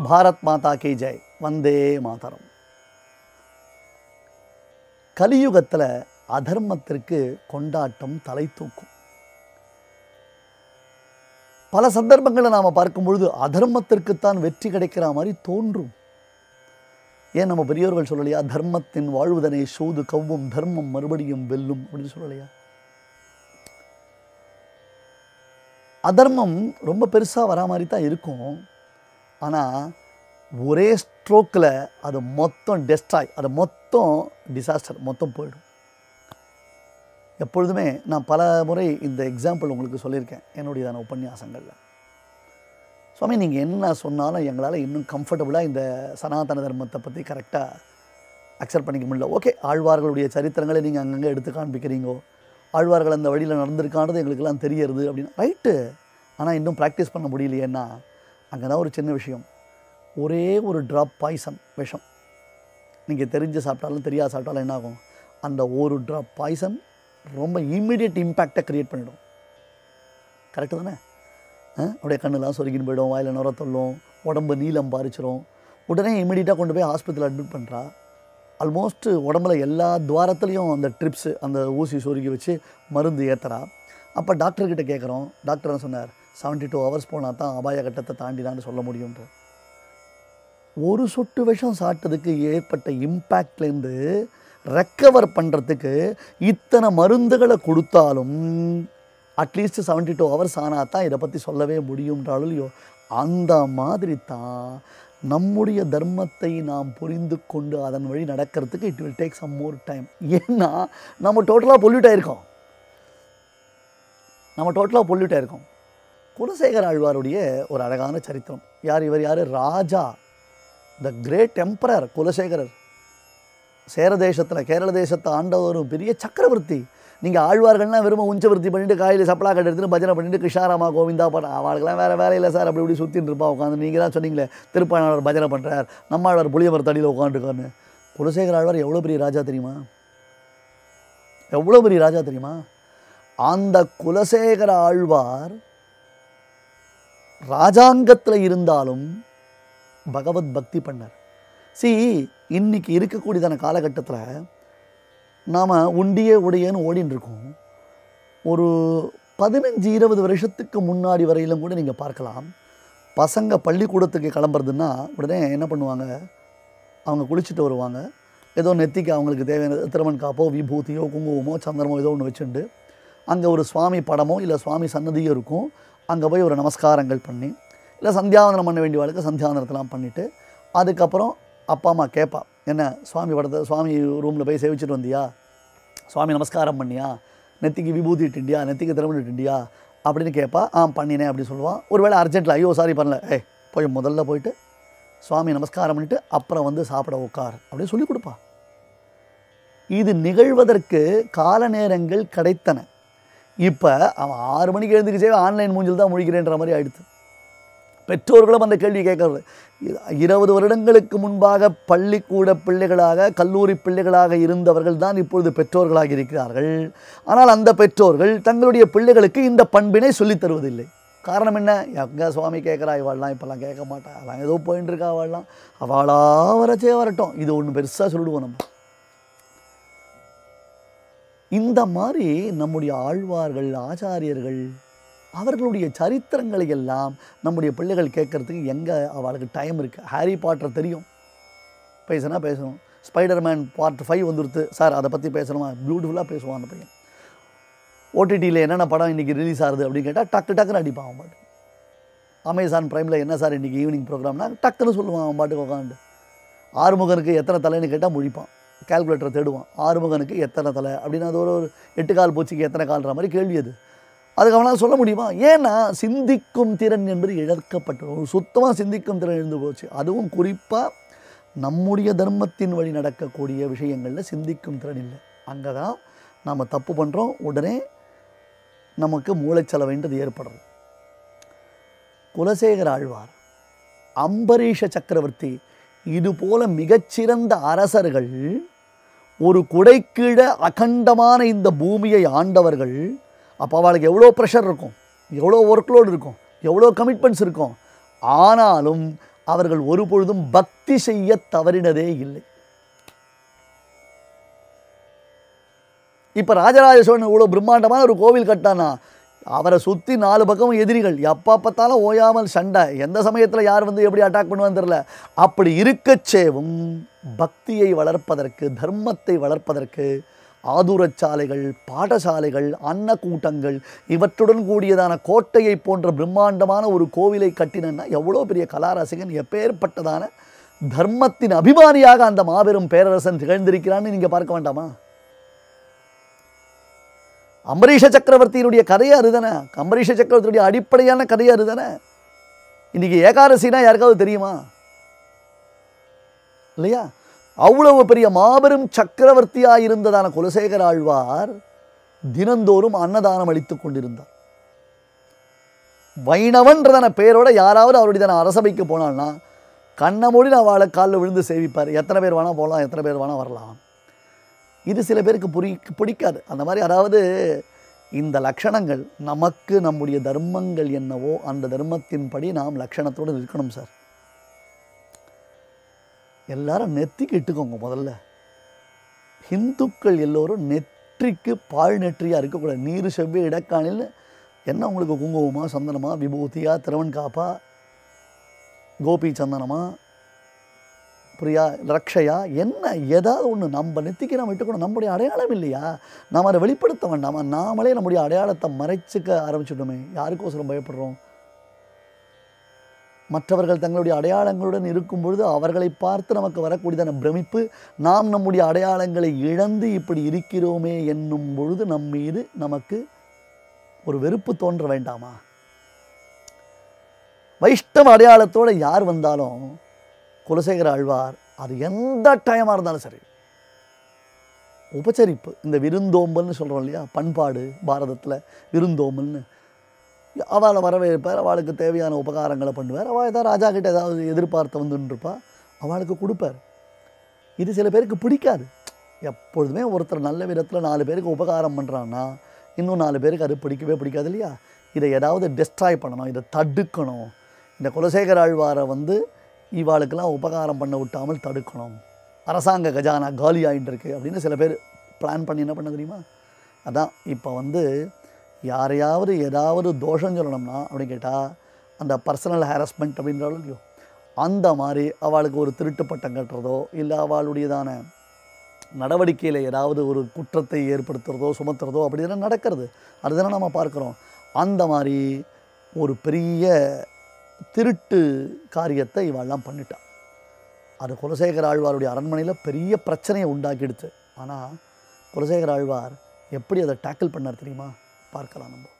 பாரத் மாதா கி ஜெய் வந்தே மாதரம் கலியுகத்தில் அதர்மத்திற்கு கொண்டாட்டம் தலை தூக்கும் பல சந்தர்ப்பங்களை நாம் பார்க்கும் பொழுது அதர்மத்திற்குத்தான் வெற்றி கிடைக்கிற மாதிரி தோன்றும் ஏன் நம்ம பெரியோர்கள் சொல்லலையா தர்மத்தின் வாழ்வுதனை சூது கவ்வும் தர்மம் மறுபடியும் வெல்லும் அப்படின்னு சொல்லலையா அதர்மம் ரொம்ப பெருசாக வரா மாதிரி தான் இருக்கும் ஆனால் ஒரே ஸ்ட்ரோக்கில் அது மொத்தம் டெஸ்ட்ராய் அது மொத்தம் டிசாஸ்டர் மொத்தம் போயிடும் எப்பொழுதுமே நான் பல முறை இந்த எக்ஸாம்பிள் உங்களுக்கு சொல்லியிருக்கேன் என்னுடையதான உபன்யாசங்களில் சுவாமி நீங்கள் என்ன சொன்னாலும் எங்களால் இன்னும் கம்ஃபர்டபுளாக இந்த சனாதன தர்மத்தை பற்றி கரெக்டாக அக்செப்ட் பண்ணிக்க முடியல ஓகே ஆழ்வார்களுடைய சரித்திரங்களை நீங்கள் அங்கங்கே எடுத்து காண்பிக்கிறீங்கோ ஆழ்வார்கள் அந்த வழியில் நடந்திருக்கானது எங்களுக்கெல்லாம் தெரியறது அப்படின்னு ரைட்டு ஆனால் இன்னும் ப்ராக்டிஸ் பண்ண முடியலையேன்னா அங்கே தான் ஒரு சின்ன விஷயம் ஒரே ஒரு ட்ராப் பாய்சன் விஷம் நீங்கள் தெரிஞ்சு சாப்பிட்டாலும் தெரியாது சாப்பிட்டாலும் என்ன ஆகும் அந்த ஒரு ட்ராப் பாய்சன் ரொம்ப இம்மிடியட் இம்பேக்டை க்ரியேட் பண்ணிடும் கரெக்டு தானே ஆ? அப்படியே கண்ணெல்லாம் சொருகின்னு போயிடும் வாயில் நுர தொல்லும் உடம்பு நீளம் பாரிச்சிரும் உடனே இம்மிடியட்டாக கொண்டு போய் ஹாஸ்பிட்டல் அட்மிட் பண்ணுறா ஆல்மோஸ்ட் உடம்புல எல்லா துவாரத்துலேயும் அந்த ட்ரிப்ஸு அந்த ஊசி சொருகி வச்சு மருந்து ஏற்றுறா அப்போ டாக்டர்கிட்ட கேட்குறோம் டாக்டர் என்ன சொன்னார் செவன்ட்டி டூ ஹவர்ஸ் போனால் தான் அபாய கட்டத்தை தாண்டினான்னு சொல்ல முடியுன்ற ஒரு சொட்டு விஷம் சாப்பிட்டதுக்கு ஏற்பட்ட இம்பேக்ட்லேருந்து ரெக்கவர் பண்ணுறதுக்கு இத்தனை மருந்துகளை கொடுத்தாலும் அட்லீஸ்ட் செவன்ட்டி டூ ஹவர்ஸ் ஆனால் தான் இதை பற்றி சொல்லவே முடியுன்றாலும் இல்லையோ அந்த மாதிரி தான் நம்முடைய தர்மத்தை நாம் புரிந்து கொண்டு அதன் வழி நடக்கிறதுக்கு it will take some more time ஏன்னா நம்ம டோட்டலாக பொல்யூட் ஆயிருக்கோம் நம்ம டோட்டலாக பொல்யூட் ஆயிருக்கோம் குலசேகர ஆழ்வாருடைய ஒரு அழகான சரித்திரம் யார் இவர் யார் ராஜா த கிரேட் எம்பரர் குலசேகரர் சேர தேசத்தில் கேரள தேசத்தை ஆண்ட ஒரு பெரிய சக்கரவர்த்தி நீங்கள் ஆழ்வார்கள்லாம் வெறும் உஞ்சவர்த்தி பண்ணிட்டு காயில் சப்பலா கட்டு எடுத்துட்டு பஜனை பண்ணிட்டு கிருஷ்ணாராமா கோவிந்தா பாடம் அவளுக்கெல்லாம் வேறு வேலை இல்லை சார் அப்படி இப்படி சுற்றின்னு இருப்பா உட்காந்து நீங்கள் தான் சொன்னீங்களே திருப்பாணாளர் பஜனை பண்ணுறார் நம்மாழ்வார் புளியவர் தடியில் உட்காந்துருக்கான்னு குலசேகர ஆழ்வார் எவ்வளோ பெரிய ராஜா தெரியுமா எவ்வளோ பெரிய ராஜா தெரியுமா அந்த குலசேகர ஆழ்வார் ராஜாங்கத்தில் இருந்தாலும் பகவத் பக்தி பண்ணார் சி இன்னைக்கு இருக்கக்கூடியதான காலகட்டத்தில் நாம் உண்டியே உடையேன்னு ஓடின்னு இருக்கோம் ஒரு பதினஞ்சு இருபது வருஷத்துக்கு முன்னாடி வரையிலும் கூட நீங்கள் பார்க்கலாம் பசங்க பள்ளிக்கூடத்துக்கு கிளம்புறதுன்னா உடனே என்ன பண்ணுவாங்க அவங்க குளிச்சுட்டு வருவாங்க ஏதோ நெத்திக்கு அவங்களுக்கு தேவையான திருமண் காப்போ விபூதியோ குங்குமமோ சந்திரமோ ஏதோ ஒன்று வச்சுண்டு அங்கே ஒரு சுவாமி படமோ இல்லை சுவாமி சன்னதியோ இருக்கும் அங்கே போய் ஒரு நமஸ்காரங்கள் பண்ணி இல்லை சந்தியாவந்தனம் பண்ண வேண்டிய வாழ்க்கை சந்தியாவந்தனத்தெல்லாம் பண்ணிவிட்டு அதுக்கப்புறம் அப்பா அம்மா கேட்பா என்ன சுவாமி படத்தை சுவாமி ரூமில் போய் சேவிச்சிட்டு வந்தியா சுவாமி நமஸ்காரம் பண்ணியா நெத்திக்கு விபூதி இட்டுண்டியா நெத்திக்கு திருமணம் இட்டுண்டியா அப்படின்னு கேட்பா ஆ பண்ணினேன் அப்படின்னு சொல்லுவான் ஒருவேளை அர்ஜென்ட்டில் ஐயோ சாரி பண்ணல ஏய் போய் முதல்ல போயிட்டு சுவாமி நமஸ்காரம் பண்ணிட்டு அப்புறம் வந்து சாப்பிட உட்கார் அப்படின்னு சொல்லி கொடுப்பா இது நிகழ்வதற்கு கால நேரங்கள் கிடைத்தன இப்போ அவன் ஆறு மணிக்கு எழுந்துக்கிச்சே ஆன்லைன் மூஞ்சில் தான் முழிக்கிறேன்ற மாதிரி ஆயிடுது பெற்றோர்களும் அந்த கேள்வி கேட்கறது இருபது வருடங்களுக்கு முன்பாக பள்ளிக்கூட பிள்ளைகளாக கல்லூரி பிள்ளைகளாக இருந்தவர்கள் தான் இப்பொழுது பெற்றோர்களாக இருக்கிறார்கள் ஆனால் அந்த பெற்றோர்கள் தங்களுடைய பிள்ளைகளுக்கு இந்த பண்பினை சொல்லித் தருவதில்லை காரணம் என்ன எங்கே சுவாமி கேட்குறா இவாள்லாம் இப்போல்லாம் கேட்க மாட்டா அவன் ஏதோ போயின்னு இருக்கா அவள்லாம் அவளா வரச்சே வரட்டும் இது ஒன்று பெருசாக சொல்லிடுவோம் நம்ம இந்த மாதிரி நம்முடைய ஆழ்வார்கள் ஆச்சாரியர்கள் அவர்களுடைய சரித்திரங்களை எல்லாம் நம்முடைய பிள்ளைகள் கேட்கறதுக்கு எங்கே அவளுக்கு டைம் இருக்குது ஹாரி பாட்டர் தெரியும் பேசுனா பேசணும் ஸ்பைடர்மேன் பார்ட் ஃபைவ் வந்துடுத்து சார் அதை பற்றி பேசணுமா பியூட்டிஃபுல்லாக பேசுவான் அந்த பையன் ஓடிடியில் என்னென்ன படம் இன்றைக்கி ரிலீஸ் ஆகுது அப்படின்னு கேட்டால் டக்கு டக்குன்னு அடிப்பான் அவன் பாட்டு அமேசான் ப்ரைமில் என்ன சார் இன்றைக்கி ஈவினிங் ப்ரோக்ராம்னா டக்குன்னு சொல்லுவான் அவன் பாட்டுக்கு உட்காந்து ஆறுமுகனுக்கு எத்தனை தலைன்னு கேட்டால் முழிப்பான் கால்குலேட்டரை தேடுவான் ஆறுமுகனுக்கு எத்தனை தலை அப்படின்னு அது ஒரு ஒரு எட்டு கால் பூச்சிக்கு எத்தனை கால்ன்ற மாதிரி கேள்வி அது அதுக்கு அவனால் சொல்ல முடியுமா ஏன்னா சிந்திக்கும் திறன் என்பது இழக்கப்பட்டது ஒரு சுத்தமாக சிந்திக்கும் திறன் இழந்து போச்சு அதுவும் குறிப்பாக நம்முடைய தர்மத்தின் வழி நடக்கக்கூடிய விஷயங்களில் சிந்திக்கும் திறன் இல்லை அங்கே தான் நாம் தப்பு பண்ணுறோம் உடனே நமக்கு மூளைச்சலவைன்றது ஏற்படுறது குலசேகர ஆழ்வார் அம்பரீஷ சக்கரவர்த்தி இது போல மிகச்சிறந்த அரசர்கள் ஒரு குடைக்கீழ அகண்டமான இந்த பூமியை ஆண்டவர்கள் அப்போ அவளுக்கு எவ்வளோ ப்ரெஷர் இருக்கும் எவ்வளோ ஒர்க்லோடு இருக்கும் எவ்வளோ கமிட்மெண்ட்ஸ் இருக்கும் ஆனாலும் அவர்கள் ஒருபொழுதும் பக்தி செய்ய தவறினதே இல்லை இப்போ ராஜராஜ சோழன் இவ்வளோ பிரம்மாண்டமான ஒரு கோவில் கட்டானா அவரை சுற்றி நாலு பக்கமும் எதிரிகள் எப்போ பார்த்தாலும் ஓயாமல் சண்டை எந்த சமயத்தில் யார் வந்து எப்படி அட்டாக் பண்ணுவான்னு தெரில அப்படி இருக்கச்சேவும் பக்தியை வளர்ப்பதற்கு தர்மத்தை வளர்ப்பதற்கு ஆதுரச்சாலைகள் பாடசாலைகள் அன்னக்கூட்டங்கள் இவற்றுடன் கூடியதான கோட்டையை போன்ற பிரம்மாண்டமான ஒரு கோவிலை கட்டினன்னா எவ்வளோ பெரிய கலாரசிகன் எப்பேற்பட்டதான தர்மத்தின் அபிமானியாக அந்த மாபெரும் பேரரசன் திகழ்ந்திருக்கிறான்னு நீங்கள் பார்க்க வேண்டாமா அம்பரீஷ சக்கரவர்த்தியினுடைய கதையே அதுதானே அம்பரீஷ சக்கரவர்த்தியுடைய அடிப்படையான கதையே அதுதானே இன்னைக்கு ஏகாதசினா யாருக்காவது தெரியுமா இல்லையா அவ்வளவு பெரிய மாபெரும் சக்கரவர்த்தியாக இருந்ததான குலசேகர ஆழ்வார் தினந்தோறும் அன்னதானம் அளித்துக் கொண்டிருந்தார் வைணவன்றதான பெயரோட யாராவது அவருடைய அரசபைக்கு போனான்னா கண்ணை மூடி நான் வாழை காலில் விழுந்து சேவிப்பார் எத்தனை பேர் வேணால் போகலாம் எத்தனை பேர் வேணால் வரலாம் இது சில பேருக்கு புரி பிடிக்காது அந்த மாதிரி அதாவது இந்த லட்சணங்கள் நமக்கு நம்முடைய தர்மங்கள் என்னவோ அந்த தர்மத்தின்படி நாம் லட்சணத்தோடு இருக்கணும் சார் எல்லாரும் நெத்திக்கு இட்டுக்கோங்க முதல்ல ஹிந்துக்கள் எல்லோரும் நெற்றிக்கு பால் நெற்றியாக இருக்கக்கூடாது நீர் செவ்வி இடக்காணில் என்ன உங்களுக்கு குங்குமமா சந்தனமா விபூதியா திருவன் காப்பா கோபி சந்தனமா பிரியா ரக்ஷையா என்ன ஏதாவது ஒன்று நம்ம நெத்திக்கு நம்ம இட்டுக்கணும் நம்முடைய அடையாளம் இல்லையா நாம் அதை வெளிப்படுத்த வேண்டாமா நாமளே நம்முடைய அடையாளத்தை மறைச்சிக்க ஆரம்பிச்சுட்டோமே யாருக்கோசரம் பயப்படுறோம் மற்றவர்கள் தங்களுடைய அடையாளங்களுடன் இருக்கும் பொழுது அவர்களை பார்த்து நமக்கு வரக்கூடியதான பிரமிப்பு நாம் நம்முடைய அடையாளங்களை இழந்து இப்படி இருக்கிறோமே என்னும் பொழுது நம் மீது நமக்கு ஒரு வெறுப்பு தோன்ற வேண்டாமா வைஷ்ணவ அடையாளத்தோட யார் வந்தாலும் குலசேகர ஆழ்வார் அது எந்த டைமாக இருந்தாலும் சரி உபச்சரிப்பு இந்த விருந்தோம்பல்னு சொல்கிறோம் இல்லையா பண்பாடு பாரதத்தில் விருந்தோம்பல்னு அவளை வரவேற்பார் அவளுக்கு தேவையான உபகாரங்களை பண்ணுவார் அவள் ஏதாவது ராஜா கிட்ட ஏதாவது எதிர்பார்த்து வந்துருப்பா அவளுக்கு கொடுப்பார் இது சில பேருக்கு பிடிக்காது எப்பொழுதுமே ஒருத்தர் நல்ல விதத்தில் நாலு பேருக்கு உபகாரம் பண்ணுறான்னா இன்னும் நாலு பேருக்கு அது பிடிக்கவே பிடிக்காது இல்லையா இதை ஏதாவது டெஸ்ட்ராய் பண்ணணும் இதை தடுக்கணும் இந்த குலசேகர ஆழ்வாரை வந்து இவாளுக்கெல்லாம் உபகாரம் பண்ண விட்டாமல் தடுக்கணும் அரசாங்க கஜானா காலி ஆகிட்டு இருக்கு அப்படின்னு சில பேர் பிளான் பண்ணி என்ன பண்ண தெரியுமா அதான் இப்போ வந்து யாரையாவது ஏதாவது தோஷம் சொல்லணும்னா அப்படின்னு கேட்டால் அந்த பர்சனல் ஹாரஸ்மெண்ட் அப்படின்றாலும் இல்லையோ அந்த மாதிரி அவளுக்கு ஒரு திருட்டு பட்டம் கட்டுறதோ இல்லை அவளுடையதான நடவடிக்கையில் ஏதாவது ஒரு குற்றத்தை ஏற்படுத்துறதோ சுமத்துறதோ அப்படி நடக்கிறது அதுதானே நம்ம பார்க்குறோம் அந்த மாதிரி ஒரு பெரிய திருட்டு காரியத்தை இவெல்லாம் பண்ணிட்டான் அது குலசேகர ஆழ்வாருடைய அரண்மனையில் பெரிய பிரச்சனையை உண்டாக்கிடுச்சு ஆனால் குலசேகர ஆழ்வார் எப்படி அதை டேக்கிள் பண்ணார் தெரியுமா பார்க்கலாம் நம்ம